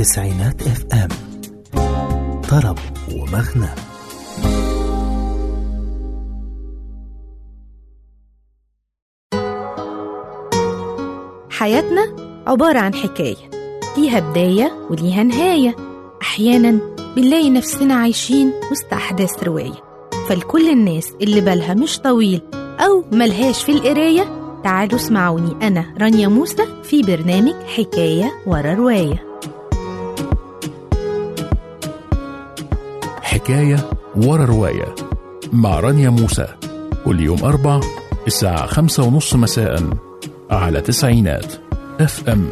تسعينات اف ام طرب ومغنى حياتنا عبارة عن حكاية ليها بداية وليها نهاية أحيانا بنلاقي نفسنا عايشين وسط أحداث رواية فلكل الناس اللي بالها مش طويل أو ملهاش في القراية تعالوا اسمعوني أنا رانيا موسى في برنامج حكاية ورا رواية حكاية ورا رواية مع رانيا موسى كل يوم أربع الساعة خمسة ونص مساء على تسعينات اف ام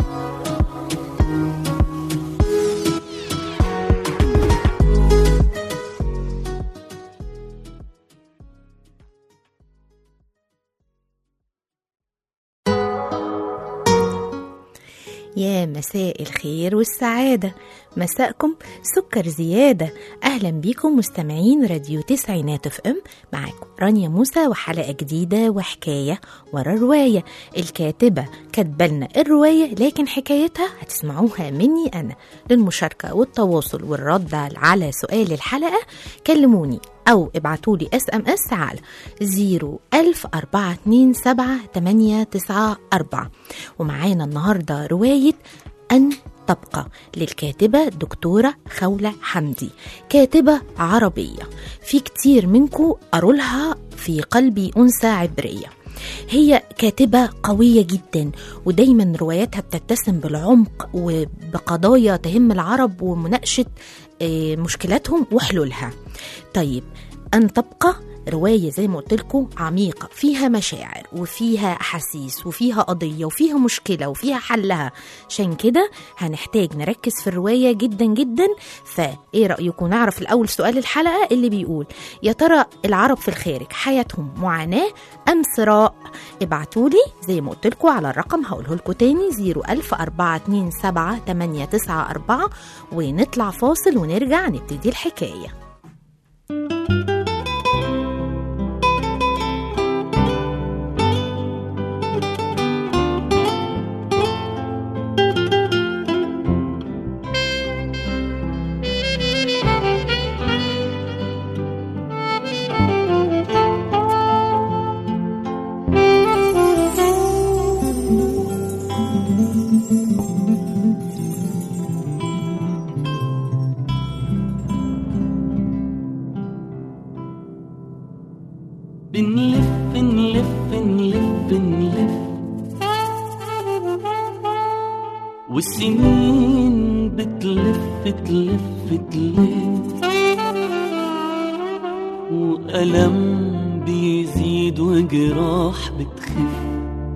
يا مساء الخير والسعادة مساءكم سكر زيادة أهلا بيكم مستمعين راديو تسعينات اف ام معاكم رانيا موسى وحلقة جديدة وحكاية ورا رواية الكاتبة كاتبالنا الرواية لكن حكايتها هتسمعوها مني أنا للمشاركة والتواصل والرد على سؤال الحلقة كلموني أو ابعتوا لي اس ام اس على 010427894 ومعانا النهاردة رواية أن تبقى للكاتبة دكتورة خولة حمدي كاتبة عربية في كتير منكم قروا لها في قلبي أنثى عبرية هي كاتبة قوية جدا ودايما رواياتها بتتسم بالعمق وبقضايا تهم العرب ومناقشة آه، مشكلاتهم وحلولها طيب أن تبقى رواية زي ما قلت لكم عميقة فيها مشاعر وفيها أحاسيس وفيها قضية وفيها مشكلة وفيها حلها عشان كده هنحتاج نركز في الرواية جدا جدا فإيه رأيكم نعرف الأول سؤال الحلقة اللي بيقول يا ترى العرب في الخارج حياتهم معاناة أم ثراء ابعتولي زي ما قلت لكم على الرقم هقوله لكم تاني 010427894 ونطلع فاصل ونرجع نبتدي الحكايه بنلف نلف نلف نلف والسنين بتلف تلف تلف وألم بيزيد وجراح بتخف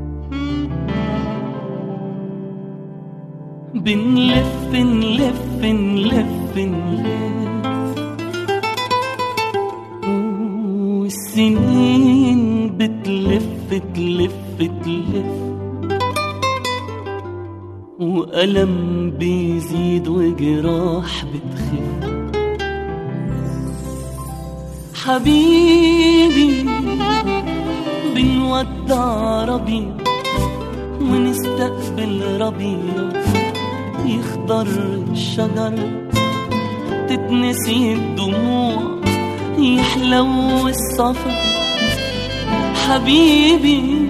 بنلف نلف نلف نلف والسنين بتلف تلف تلف وألم بيزيد وجراح بتخف حبيبي بنودع ربيع ونستقبل ربيع يخضر الشجر تتنسي الدموع يحلو الصفا حبيبي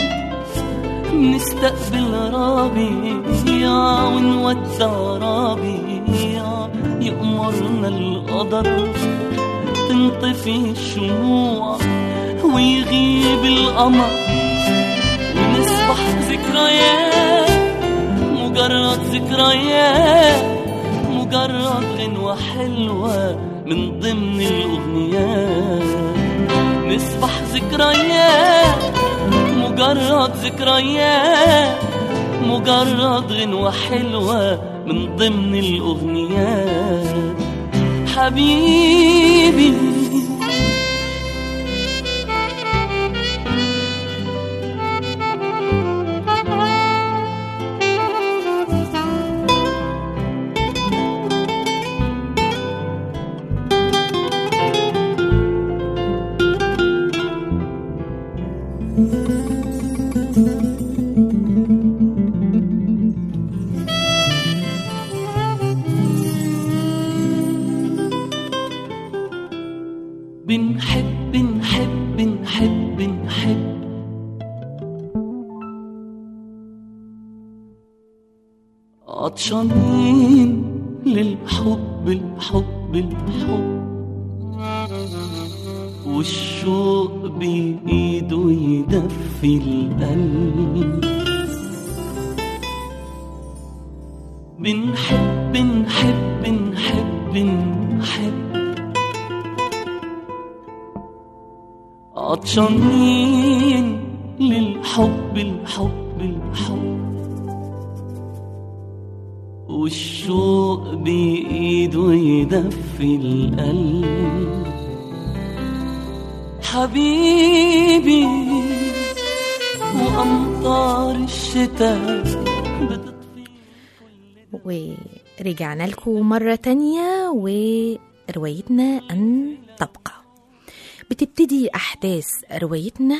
نستقبل ربيع ونودع ربيع يأمرنا القدر تنطفي الشموع ويغيب القمر ونصبح ذكريات مجرد ذكريات مجرد غنوة حلوة من ضمن الأغنيات نصبح ذكريات مجرد ذكريات مجرد غنوة حلوة من ضمن الأغنيات حبيبي عطشانين للحب الحب الحب والشوق بإيده يدفي القلب بنحب نحب نحب نحب عطشانين للحب الحب الحب والشوق بإيده يدفي القلب حبيبي وأمطار الشتاء بتطفي ورجعنا لكم مرة تانية وروايتنا أن تبقى بتبتدي أحداث روايتنا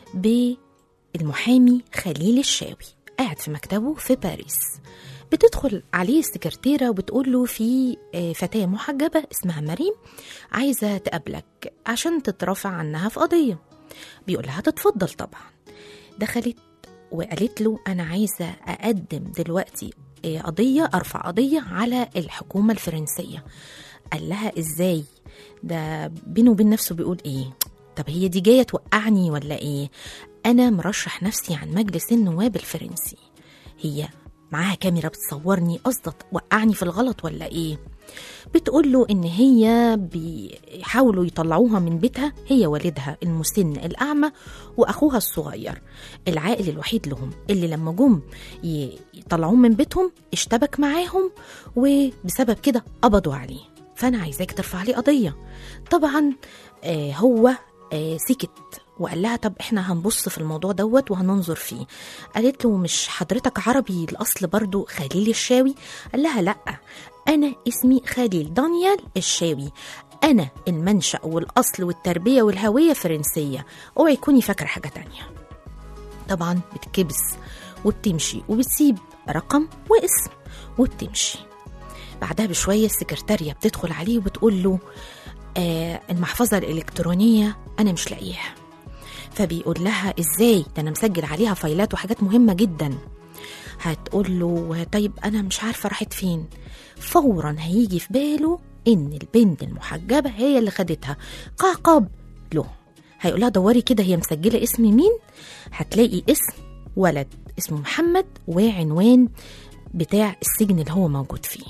بالمحامي خليل الشاوي قاعد في مكتبه في باريس بتدخل عليه السكرتيرة وبتقول له في آه، فتاة محجبة اسمها مريم عايزة تقابلك عشان تترافع عنها في قضية بيقول لها تتفضل طبعا دخلت وقالت له أنا عايزة أقدم دلوقتي آه، قضية أرفع قضية على الحكومة الفرنسية قال لها إزاي ده بينه وبين نفسه بيقول إيه طب هي دي جاية توقعني ولا إيه أنا مرشح نفسي عن مجلس النواب الفرنسي هي معاها كاميرا بتصورني قصدت توقعني في الغلط ولا إيه بتقول له إن هي بيحاولوا يطلعوها من بيتها هي والدها المسن الأعمى وأخوها الصغير العائل الوحيد لهم اللي لما جم ي- يطلعوه من بيتهم اشتبك معاهم وبسبب كده قبضوا عليه فأنا عايزاك ترفع عليه قضية طبعا آه هو آه سكت وقال لها طب احنا هنبص في الموضوع دوت وهننظر فيه قالت له مش حضرتك عربي الاصل برضو خليل الشاوي قال لها لا انا اسمي خليل دانيال الشاوي انا المنشا والاصل والتربيه والهويه فرنسيه اوعي تكوني فاكره حاجه تانية طبعا بتكبس وبتمشي وبتسيب رقم واسم وبتمشي بعدها بشويه السكرتاريه بتدخل عليه وبتقول له آه المحفظه الالكترونيه انا مش لاقيها فبيقول لها ازاي ده انا مسجل عليها فايلات وحاجات مهمه جدا هتقول له طيب انا مش عارفه راحت فين فورا هيجي في باله ان البنت المحجبه هي اللي خدتها قعقب له هيقول لها دوري كده هي مسجله اسم مين هتلاقي اسم ولد اسمه محمد وعنوان بتاع السجن اللي هو موجود فيه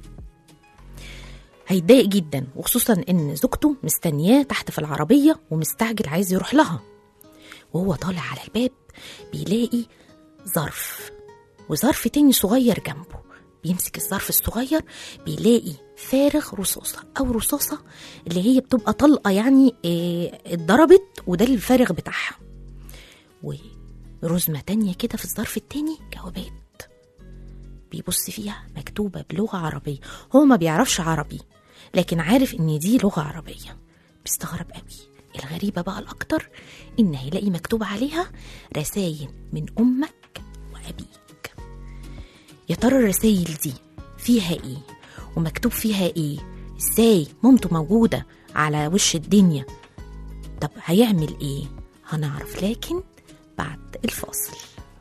هيتضايق جدا وخصوصا ان زوجته مستنياه تحت في العربيه ومستعجل عايز يروح لها وهو طالع على الباب بيلاقي ظرف وظرف تاني صغير جنبه بيمسك الظرف الصغير بيلاقي فارغ رصاصة أو رصاصة اللي هي بتبقى طلقة يعني إيه، اتضربت وده الفارغ بتاعها ورزمة تانية كده في الظرف التاني جوابات بيبص فيها مكتوبة بلغة عربية هو ما بيعرفش عربي لكن عارف ان دي لغة عربية بيستغرب قوي الغريبة بقى الأكتر إن هيلاقي مكتوب عليها رسايل من أمك وأبيك يا ترى الرسايل دي فيها إيه ومكتوب فيها إيه إزاي مامته موجودة على وش الدنيا طب هيعمل إيه هنعرف لكن بعد الفاصل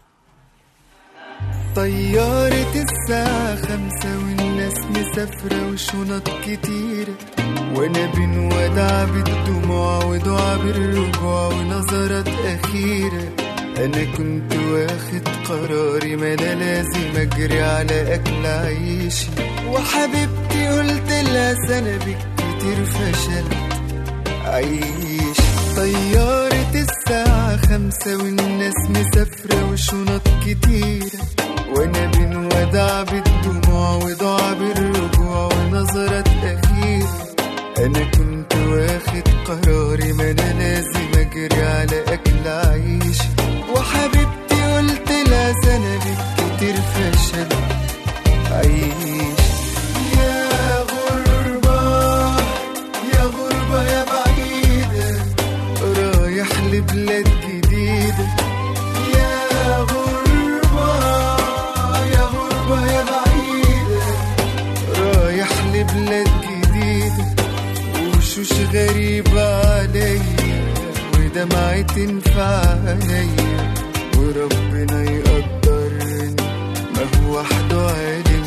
طيارة الساعة خمسة والناس مسافرة وشنط كتيرة وانا بنودع بالدموع ودعا بالرجوع ونظرات أخيرة أنا كنت واخد قراري ما أنا لازم أجري على أكل عيشي وحبيبتي قلت لها سنة بالكتير فشلت عيش طيارة الساعة خمسة والناس مسافرة وشنط كتيرة وانا بنودع بالدموع ودعا بالرجوع ونظرات أخيرة أنا كنت واخد قراري ما أنا لازم أجري على أكل عيش وحبيبتي قلت لها سنة بالكتير فشل عيش يا غربة يا غربة يا بعيدة رايح لبلاد جديدة يا غربة يا غربة يا بعيدة رايح لبلاد جديدة وشوش غريبة عليا ودمعة تنفع عليا وربنا يقدرني ما هو وحده عالم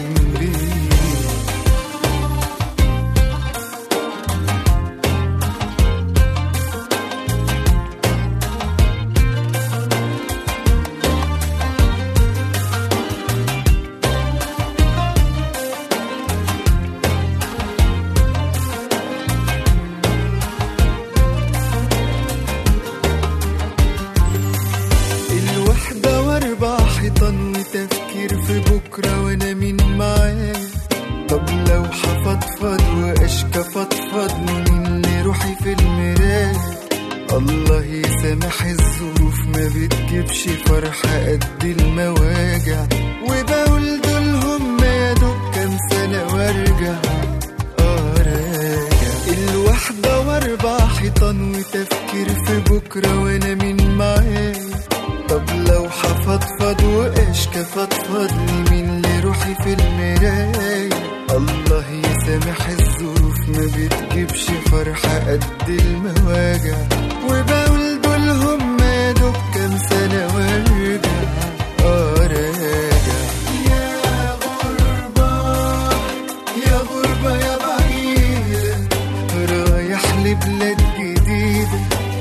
في بكرة وانا مين معايا طب لو حفضفض واشكى فضفض من روحي في المراية الله يسامح الظروف ما بتجيبش فرحة قد المواجع وبقول دول هم يا دوب كام سنة وارجع اه راجع الوحدة واربع حيطان وتفكير في بكرة وانا مين معايا طب لو حفضفض واشكى فضفض لي مين لروحي في المراية الله يسامح الظروف ما بتجيبش فرحة قد المواجع وبقول دول هم يا دوب كام سنة وارجع اه راجع يا غربة يا غربة يا بعيدة رايح لبلاد جديدة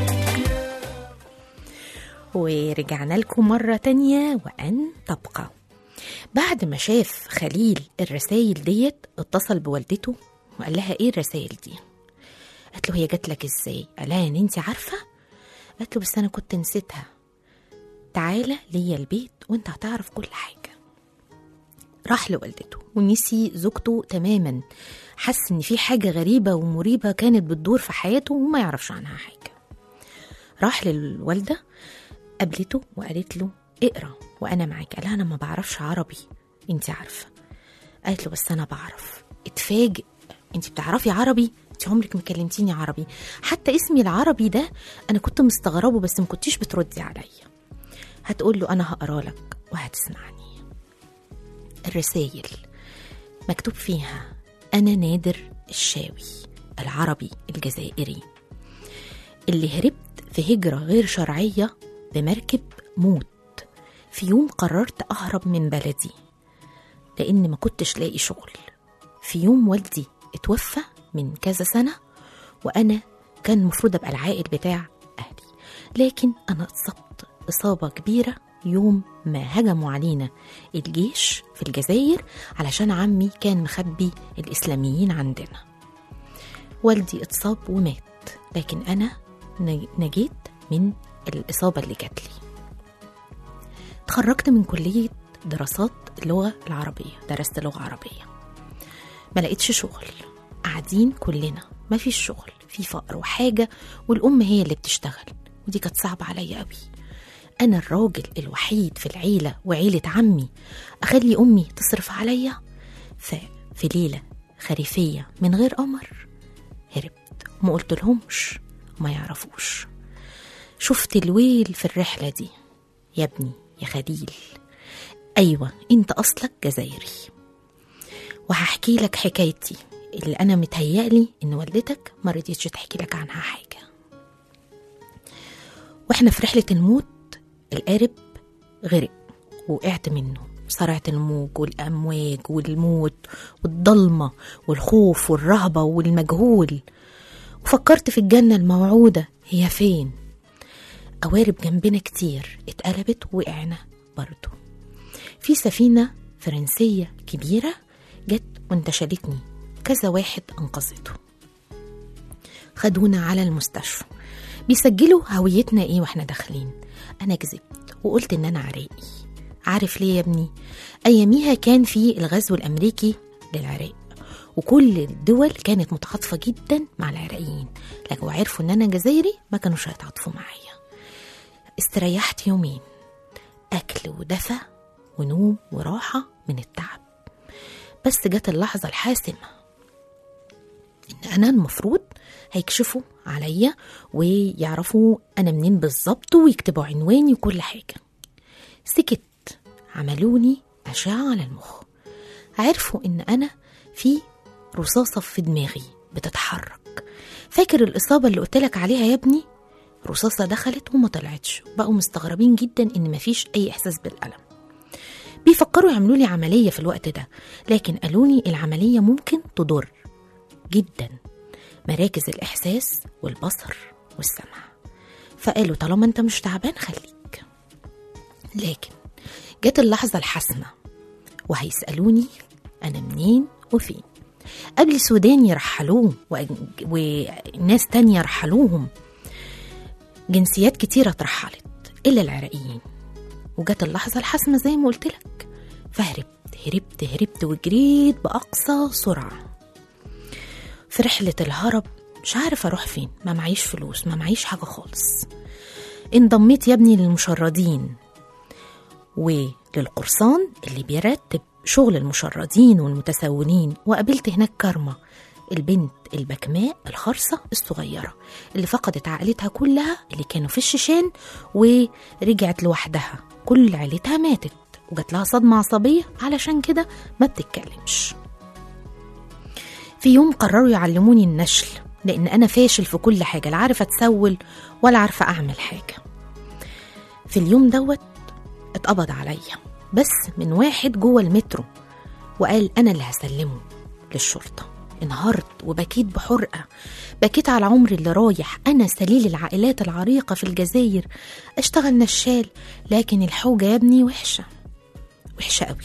ورجعنا لكم مرة تانية وأن تبقى بعد ما شاف خليل الرسايل ديت اتصل بوالدته وقال لها ايه الرسايل دي قالت له هي جات لك ازاي قال لها ان انت عارفة قالت له بس انا كنت نسيتها تعالى ليا البيت وانت هتعرف كل حاجة راح لوالدته ونسي زوجته تماما حس ان في حاجة غريبة ومريبة كانت بتدور في حياته وما يعرفش عنها حاجة راح للوالدة قابلته وقالت له اقرا وانا معاك قال لها انا ما بعرفش عربي انت عارفه قالت له بس انا بعرف اتفاجئ انت بتعرفي عربي انت عمرك ما كلمتيني عربي حتى اسمي العربي ده انا كنت مستغربه بس ما كنتيش بتردي عليا هتقول له انا هقرا لك وهتسمعني الرسايل مكتوب فيها انا نادر الشاوي العربي الجزائري اللي هربت في هجرة غير شرعية بمركب موت في يوم قررت أهرب من بلدي لأن ما كنتش لاقي شغل في يوم والدي اتوفى من كذا سنة وأنا كان المفروض أبقى العائل بتاع أهلي لكن أنا اتصبت إصابة كبيرة يوم ما هجموا علينا الجيش في الجزائر علشان عمي كان مخبي الإسلاميين عندنا والدي اتصاب ومات لكن أنا نج- نجيت من الإصابة اللي جات لي اتخرجت من كلية دراسات اللغة العربية درست لغة عربية ما لقيتش شغل قاعدين كلنا ما فيش شغل في فقر وحاجة والأم هي اللي بتشتغل ودي كانت صعبة عليا قوي أنا الراجل الوحيد في العيلة وعيلة عمي أخلي أمي تصرف عليا ففي ليلة خريفية من غير قمر هربت وما قلت لهمش ما يعرفوش شفت الويل في الرحلة دي يا ابني يا خليل أيوة أنت أصلك جزائري وهحكي لك حكايتي اللي أنا متهيألي إن والدتك ما رضيتش تحكي لك عنها حاجة وإحنا في رحلة الموت القارب غرق وقعت منه سرعة الموج والأمواج والموت والضلمة والخوف والرهبة والمجهول وفكرت في الجنة الموعودة هي فين قوارب جنبنا كتير اتقلبت ووقعنا برضو في سفينة فرنسية كبيرة جت وانتشلتني كذا واحد أنقذته خدونا على المستشفى بيسجلوا هويتنا ايه واحنا داخلين انا كذبت وقلت ان انا عراقي عارف ليه يا ابني اياميها كان في الغزو الامريكي للعراق وكل الدول كانت متعاطفة جدا مع العراقيين لو عرفوا ان انا جزائري ما كانوش هيتعاطفوا معايا استريحت يومين اكل ودفى ونوم وراحة من التعب بس جت اللحظة الحاسمة ان انا المفروض هيكشفوا عليا ويعرفوا انا منين بالظبط ويكتبوا عنواني وكل حاجه سكت عملوني اشعه على المخ عرفوا ان انا في رصاصه في دماغي بتتحرك فاكر الاصابه اللي قلتلك عليها يا ابني رصاصه دخلت وما طلعتش بقوا مستغربين جدا ان مفيش اي احساس بالالم بيفكروا يعملوا لي عمليه في الوقت ده لكن قالوا لي العمليه ممكن تضر جدا مراكز الإحساس والبصر والسمع فقالوا طالما أنت مش تعبان خليك لكن جت اللحظة الحاسمة وهيسألوني أنا منين وفين قبل السودان يرحلوه وأج- وناس تانية رحلوهم جنسيات كتيرة اترحلت إلا العراقيين وجت اللحظة الحاسمة زي ما قلت لك فهربت هربت هربت وجريت بأقصى سرعة في رحلة الهرب مش عارف أروح فين ما معيش فلوس ما معيش حاجة خالص انضميت يا ابني للمشردين وللقرصان اللي بيرتب شغل المشردين والمتسولين وقابلت هناك كارما البنت البكماء الخرصة الصغيرة اللي فقدت عائلتها كلها اللي كانوا في الشيشان ورجعت لوحدها كل عيلتها ماتت وجات لها صدمة عصبية علشان كده ما بتتكلمش في يوم قرروا يعلموني النشل لأن أنا فاشل في كل حاجة لا عارفة أتسول ولا عارفة أعمل حاجة في اليوم دوت اتقبض عليا بس من واحد جوه المترو وقال أنا اللي هسلمه للشرطة انهارت وبكيت بحرقة بكيت على عمري اللي رايح أنا سليل العائلات العريقة في الجزائر أشتغل نشال لكن الحوجة يا ابني وحشة وحشة قوي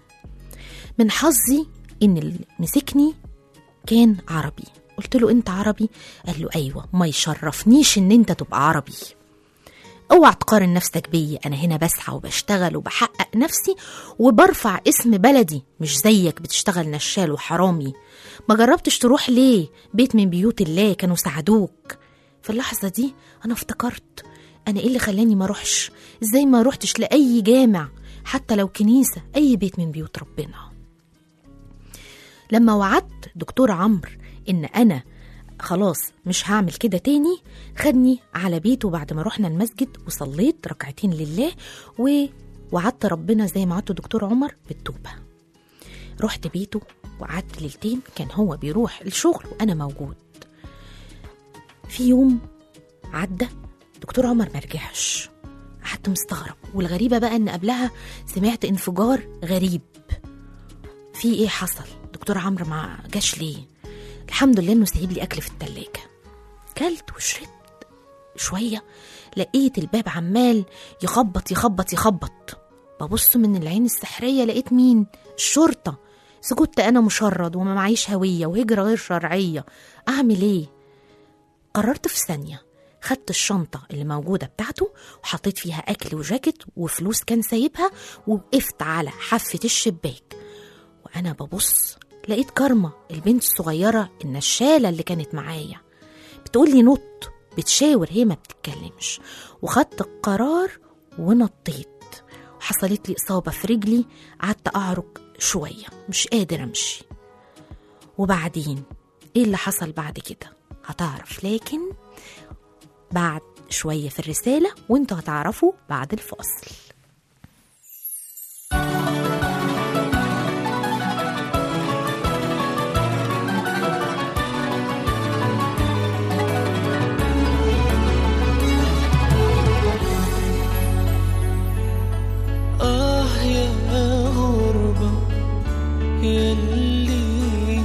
من حظي إن اللي مسكني كان عربي قلت له انت عربي قال له ايوه ما يشرفنيش ان انت تبقى عربي اوعى تقارن نفسك بيا انا هنا بسعى وبشتغل وبحقق نفسي وبرفع اسم بلدي مش زيك بتشتغل نشال وحرامي ما جربتش تروح ليه بيت من بيوت الله كانوا ساعدوك في اللحظة دي أنا افتكرت أنا إيه اللي خلاني ما أروحش إزاي ما روحتش لأي جامع حتى لو كنيسة أي بيت من بيوت ربنا لما وعدت دكتور عمرو ان انا خلاص مش هعمل كده تاني خدني على بيته بعد ما رحنا المسجد وصليت ركعتين لله ووعدت ربنا زي ما وعدت دكتور عمر بالتوبه رحت بيته وقعدت ليلتين كان هو بيروح الشغل وانا موجود في يوم عدى دكتور عمر ما رجعش قعدت مستغرب والغريبه بقى ان قبلها سمعت انفجار غريب في ايه حصل دكتور عمرو ما جاش ليه الحمد لله انه سايب لي اكل في التلاجة كلت وشربت شوية لقيت الباب عمال يخبط يخبط يخبط ببص من العين السحرية لقيت مين الشرطة سكت أنا مشرد وما معيش هوية وهجرة غير شرعية أعمل إيه قررت في ثانية خدت الشنطة اللي موجودة بتاعته وحطيت فيها أكل وجاكيت وفلوس كان سايبها ووقفت على حافة الشباك وأنا ببص لقيت كارما البنت الصغيرة النشالة اللي كانت معايا بتقولي نط بتشاور هي ما بتتكلمش وخدت القرار ونطيت وحصلت لي إصابة في رجلي قعدت أعرج شوية مش قادر أمشي وبعدين إيه اللي حصل بعد كده هتعرف لكن بعد شوية في الرسالة وانتوا هتعرفوا بعد الفاصل آه يا غربة يلي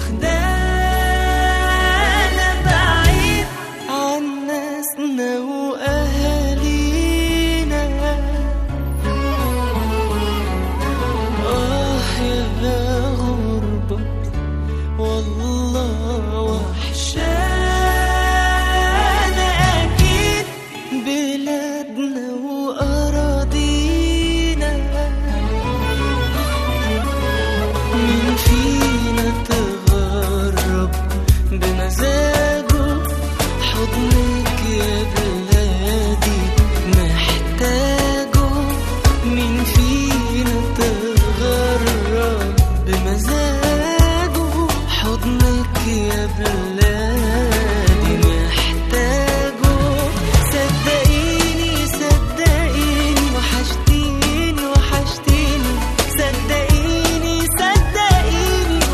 واخدانا بعيد عن ناسنا وأهالينا آه يا غربة والله وحشانا أكيد بلادنا وأراضينا مين فينا تغرب بمزاجه حضنك يا بلادي محتاجه مين فينا تغرب بمزاجه حضنك يا بلادي محتاجه صدقيني صدقيني وحشتيني وحشتيني صدقيني صدقيني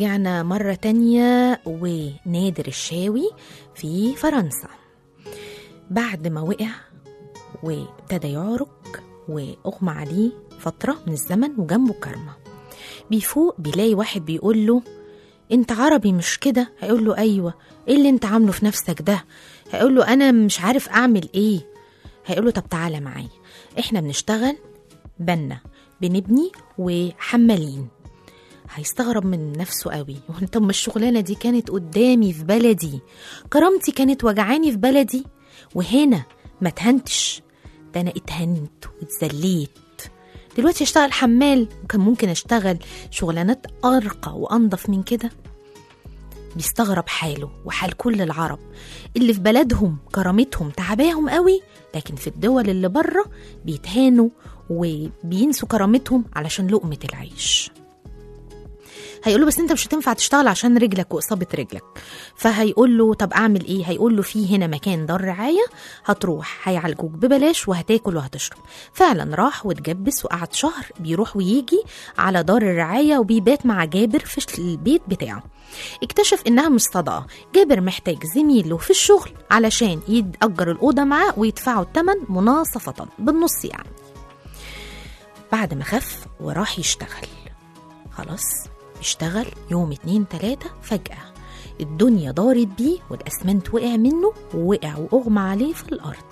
ورجعنا مرة تانية ونادر الشاوي في فرنسا بعد ما وقع وابتدى يعرج وأغمى عليه فترة من الزمن وجنبه كرمة بيفوق بيلاقي واحد بيقول له انت عربي مش كده هيقول له ايوه ايه اللي انت عامله في نفسك ده هيقول له انا مش عارف اعمل ايه هيقول له طب تعالى معايا احنا بنشتغل بنا بنبني وحمالين هيستغرب من نفسه قوي طب ما الشغلانه دي كانت قدامي في بلدي كرامتي كانت وجعاني في بلدي وهنا ما اتهنتش ده انا اتهنت واتذليت دلوقتي اشتغل حمال وكان ممكن اشتغل شغلانات ارقى وانضف من كده بيستغرب حاله وحال كل العرب اللي في بلدهم كرامتهم تعباهم قوي لكن في الدول اللي بره بيتهانوا وبينسوا كرامتهم علشان لقمة العيش هيقول له بس انت مش هتنفع تشتغل عشان رجلك واصابه رجلك فهيقول له طب اعمل ايه هيقول له في هنا مكان دار رعايه هتروح هيعالجوك ببلاش وهتاكل وهتشرب فعلا راح واتجبس وقعد شهر بيروح ويجي على دار الرعايه وبيبات مع جابر في البيت بتاعه اكتشف انها مش صدقه جابر محتاج زميل له في الشغل علشان يتاجر الاوضه معاه ويدفعوا الثمن مناصفه بالنص يعني بعد ما خف وراح يشتغل خلاص اشتغل يوم اتنين تلاتة فجأة الدنيا دارت بيه والأسمنت وقع منه ووقع وأغمى عليه في الأرض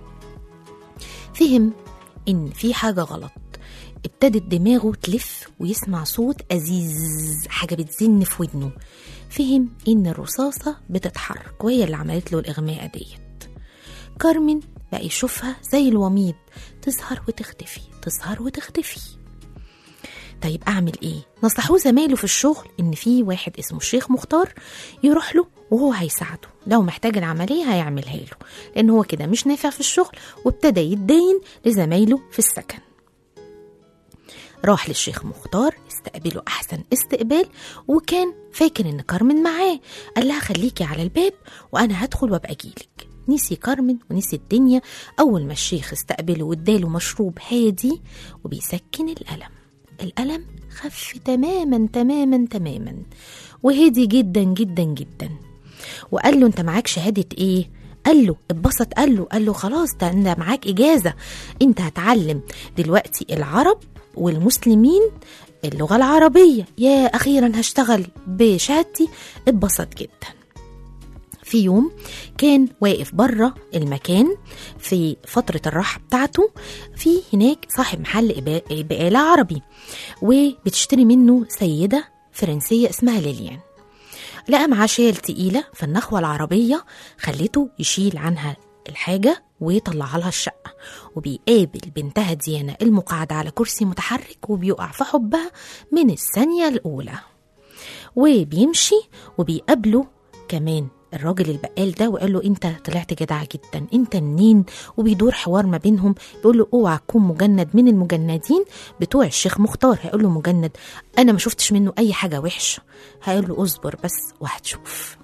فهم إن في حاجة غلط ابتدت دماغه تلف ويسمع صوت أزيز حاجة بتزن في ودنه فهم إن الرصاصة بتتحرك وهي اللي عملت له الإغماء ديت كارمن بقى يشوفها زي الوميض تظهر وتختفي تظهر وتختفي طيب اعمل ايه نصحوه زمايله في الشغل ان في واحد اسمه الشيخ مختار يروح له وهو هيساعده لو محتاج العملية هيعملها له لأن هو كده مش نافع في الشغل وابتدى يتدين لزمايله في السكن راح للشيخ مختار استقبله أحسن استقبال وكان فاكر إن كارمن معاه قال لها خليكي على الباب وأنا هدخل وأبقى أجيلك نسي كارمن ونسي الدنيا أول ما الشيخ استقبله واداله مشروب هادي وبيسكن الألم الألم خف تماما تماما تماما وهدي جدا جدا جدا وقال له انت معاك شهادة ايه قال له اتبسط قال له قال له خلاص ده انت معاك اجازة انت هتعلم دلوقتي العرب والمسلمين اللغة العربية يا أخيرا هشتغل بشهادتي اتبسط جدا في يوم كان واقف بره المكان في فترة الراحة بتاعته في هناك صاحب محل إبا- بقالة عربي وبتشتري منه سيدة فرنسية اسمها ليليان لقى معاه شيل تقيلة فالنخوة العربية خلته يشيل عنها الحاجة ويطلعها لها الشقة وبيقابل بنتها ديانا المقعدة على كرسي متحرك وبيقع في حبها من الثانية الأولى وبيمشي وبيقابله كمان الراجل البقال ده وقال له انت طلعت جدع جدا انت منين وبيدور حوار ما بينهم بيقول له اوعى تكون مجند من المجندين بتوع الشيخ مختار هيقول له مجند انا ما شفتش منه اي حاجه وحشه هيقول له اصبر بس وهتشوف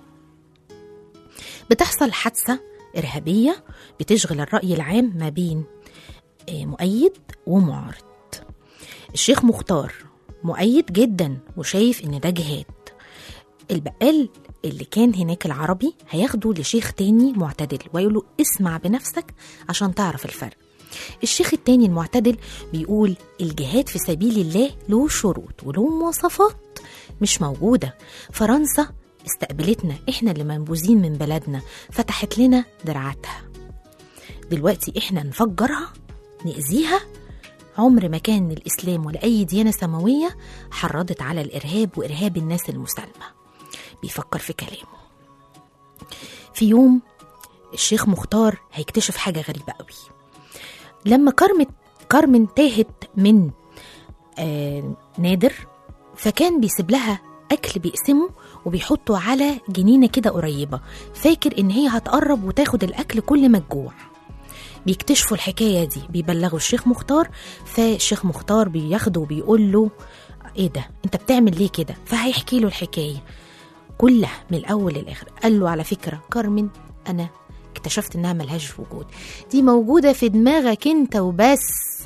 بتحصل حادثه ارهابيه بتشغل الراي العام ما بين آه، مؤيد ومعارض الشيخ مختار مؤيد جدا وشايف ان ده جهاد البقال اللي كان هناك العربي هياخده لشيخ تاني معتدل ويقول له اسمع بنفسك عشان تعرف الفرق الشيخ التاني المعتدل بيقول الجهاد في سبيل الله له شروط وله مواصفات مش موجودة فرنسا استقبلتنا احنا اللي منبوذين من بلدنا فتحت لنا دراعاتها دلوقتي احنا نفجرها نأذيها عمر ما كان الإسلام ولا أي ديانة سماوية حرضت على الإرهاب وإرهاب الناس المسالمة بيفكر في كلامه في يوم الشيخ مختار هيكتشف حاجة غريبة قوي لما كارمن كارمن تاهت من آه نادر فكان بيسيب لها أكل بيقسمه وبيحطه على جنينة كده قريبة فاكر إن هي هتقرب وتاخد الأكل كل ما تجوع بيكتشفوا الحكاية دي بيبلغوا الشيخ مختار فالشيخ مختار بياخده وبيقول له ايه ده انت بتعمل ليه كده فهيحكي له الحكاية كلها من الأول للآخر قال له على فكرة كارمن أنا اكتشفت إنها ملهاش وجود دي موجودة في دماغك أنت وبس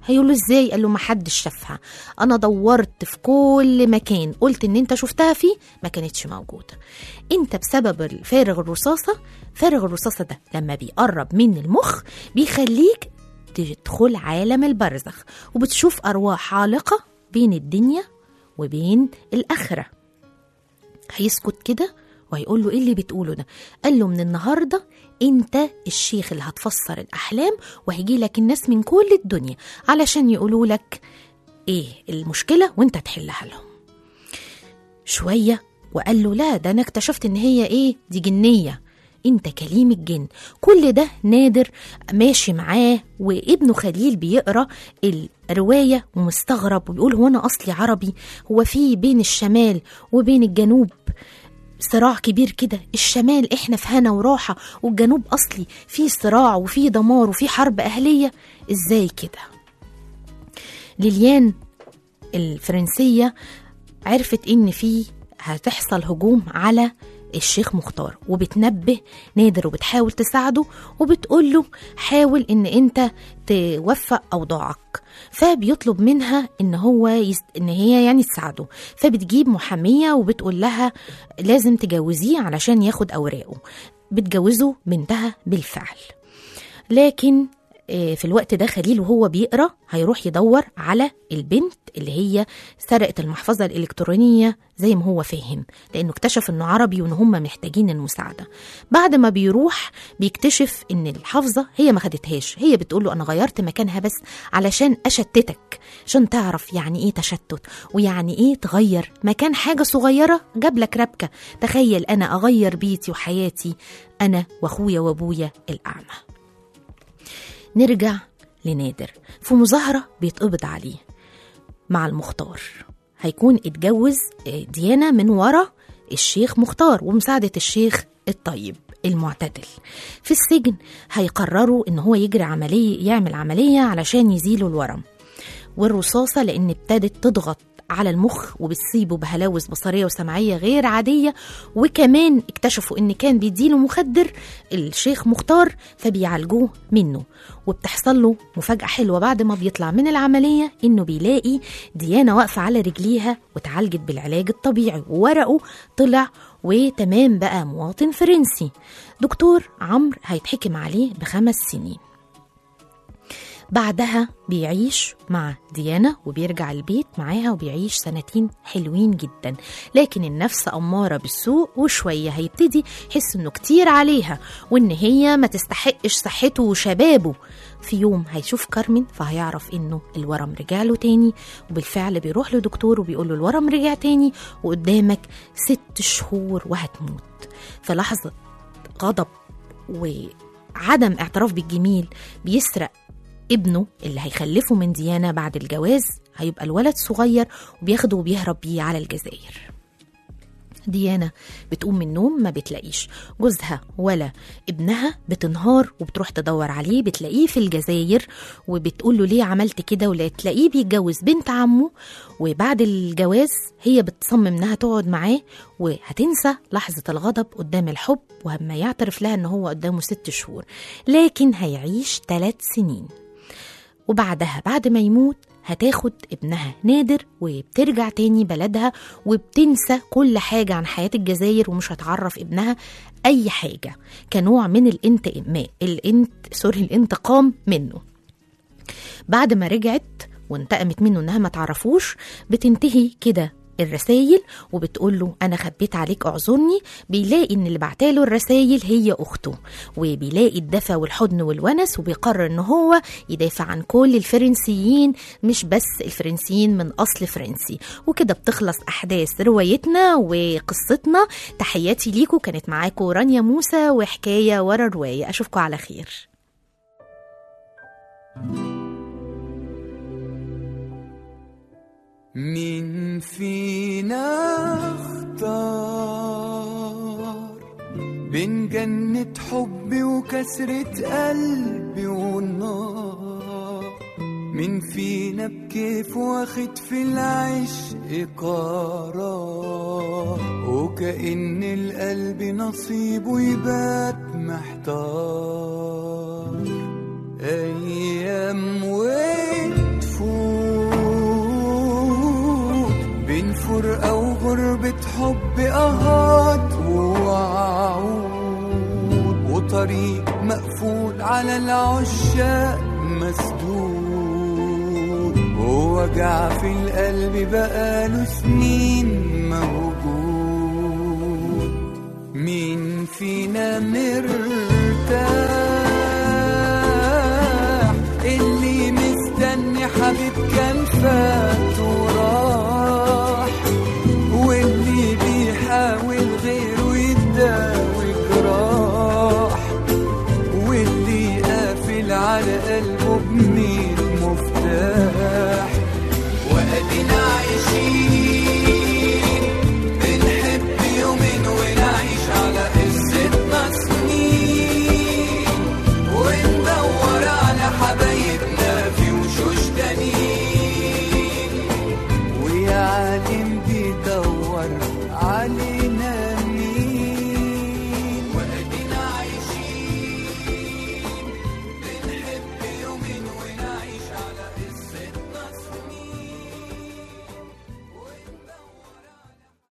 هيقول له ازاي قال له ما حدش شافها انا دورت في كل مكان قلت ان انت شفتها فيه ما كانتش موجوده انت بسبب فارغ الرصاصه فارغ الرصاصه ده لما بيقرب من المخ بيخليك تدخل عالم البرزخ وبتشوف ارواح عالقه بين الدنيا وبين الاخره هيسكت كده وهيقول له ايه اللي بتقوله ده قال له من النهارده انت الشيخ اللي هتفسر الاحلام وهيجي لك الناس من كل الدنيا علشان يقولوا لك ايه المشكله وانت تحلها لهم شويه وقال له لا ده انا اكتشفت ان هي ايه دي جنيه انت كليم الجن كل ده نادر ماشي معاه وابنه خليل بيقرا الروايه ومستغرب وبيقول هو انا اصلي عربي هو في بين الشمال وبين الجنوب صراع كبير كده الشمال احنا في هنا وراحه والجنوب اصلي في صراع وفي دمار وفي حرب اهليه ازاي كده ليليان الفرنسيه عرفت ان في هتحصل هجوم على الشيخ مختار وبتنبه نادر وبتحاول تساعده وبتقول له حاول ان انت توفق اوضاعك فبيطلب منها ان هو يس... ان هي يعني تساعده فبتجيب محاميه وبتقول لها لازم تجوزيه علشان ياخد اوراقه بتجوزه بنتها بالفعل لكن آه، في الوقت ده خليل وهو بيقرا هيروح يدور على البنت اللي هي سرقت المحفظه الالكترونيه زي ما هو فاهم لانه اكتشف انه عربي وان هم محتاجين المساعده بعد ما بيروح بيكتشف ان الحافظه هي ما خدتهاش هي بتقول له انا غيرت مكانها بس علشان اشتتك عشان تعرف يعني ايه تشتت ويعني ايه تغير مكان حاجه صغيره جاب لك ربكه تخيل انا اغير بيتي وحياتي انا واخويا وابويا الاعمى نرجع لنادر في مظاهرة بيتقبض عليه مع المختار هيكون اتجوز آه، ديانة من ورا الشيخ مختار ومساعدة الشيخ الطيب المعتدل في السجن هيقرروا ان هو يجري عملية يعمل عملية علشان يزيلوا الورم والرصاصة لأن ابتدت تضغط على المخ وبتصيبه بهلاوس بصرية وسمعية غير عادية وكمان اكتشفوا ان كان بيديله مخدر الشيخ مختار فبيعالجوه منه وبتحصل له مفاجأة حلوة بعد ما بيطلع من العملية انه بيلاقي ديانة واقفة على رجليها واتعالجت بالعلاج الطبيعي وورقه طلع وتمام بقى مواطن فرنسي دكتور عمرو هيتحكم عليه بخمس سنين بعدها بيعيش مع ديانا وبيرجع البيت معاها وبيعيش سنتين حلوين جدا لكن النفس أمارة بالسوء وشوية هيبتدي يحس إنه كتير عليها وإن هي ما تستحقش صحته وشبابه في يوم هيشوف كارمن فهيعرف إنه الورم رجع له تاني وبالفعل بيروح لدكتور وبيقول له الورم رجع تاني وقدامك ست شهور وهتموت في لحظة غضب وعدم اعتراف بالجميل بيسرق ابنه اللي هيخلفه من ديانة بعد الجواز هيبقى الولد صغير وبياخده وبيهرب بيه على الجزائر ديانا بتقوم من النوم ما بتلاقيش جوزها ولا ابنها بتنهار وبتروح تدور عليه بتلاقيه في الجزائر وبتقول له ليه عملت كده ولا تلاقيه بيتجوز بنت عمه وبعد الجواز هي بتصمم انها تقعد معاه وهتنسى لحظة الغضب قدام الحب وهما يعترف لها ان هو قدامه ست شهور لكن هيعيش ثلاث سنين وبعدها بعد ما يموت هتاخد ابنها نادر وبترجع تاني بلدها وبتنسى كل حاجة عن حياة الجزائر ومش هتعرف ابنها أي حاجة كنوع من الانتقام الانت سوري الانتقام منه بعد ما رجعت وانتقمت منه انها ما تعرفوش بتنتهي كده الرسايل وبتقول له انا خبيت عليك اعذرني بيلاقي ان اللي بعتاله الرسايل هي اخته وبيلاقي الدفى والحضن والونس وبيقرر ان هو يدافع عن كل الفرنسيين مش بس الفرنسيين من اصل فرنسي وكده بتخلص احداث روايتنا وقصتنا تحياتي ليكم كانت معاكم رانيا موسى وحكايه ورا روايه اشوفكم على خير مين فينا اختار بين جنة حبي وكسرة قلبي والنار مين فينا بكيف واخد في العشق قرار وكأن القلب نصيبه يبات محتار أيام وين فرقة وغربة حب أهات ووعود وطريق مقفول على العشاق مسدود ووجع في القلب بقاله سنين موجود مين فينا مرتاح اللي مستني حبيب كان فات وراح واللي بيحاول غيره يداوي جراح واللي قافل على قلبه بميت مفتاح وادينا عايشين بنحب يومين ونعيش على قصتنا سنين وندور على حبايبنا في وشوش تانيين ويا عالم بيدور عليه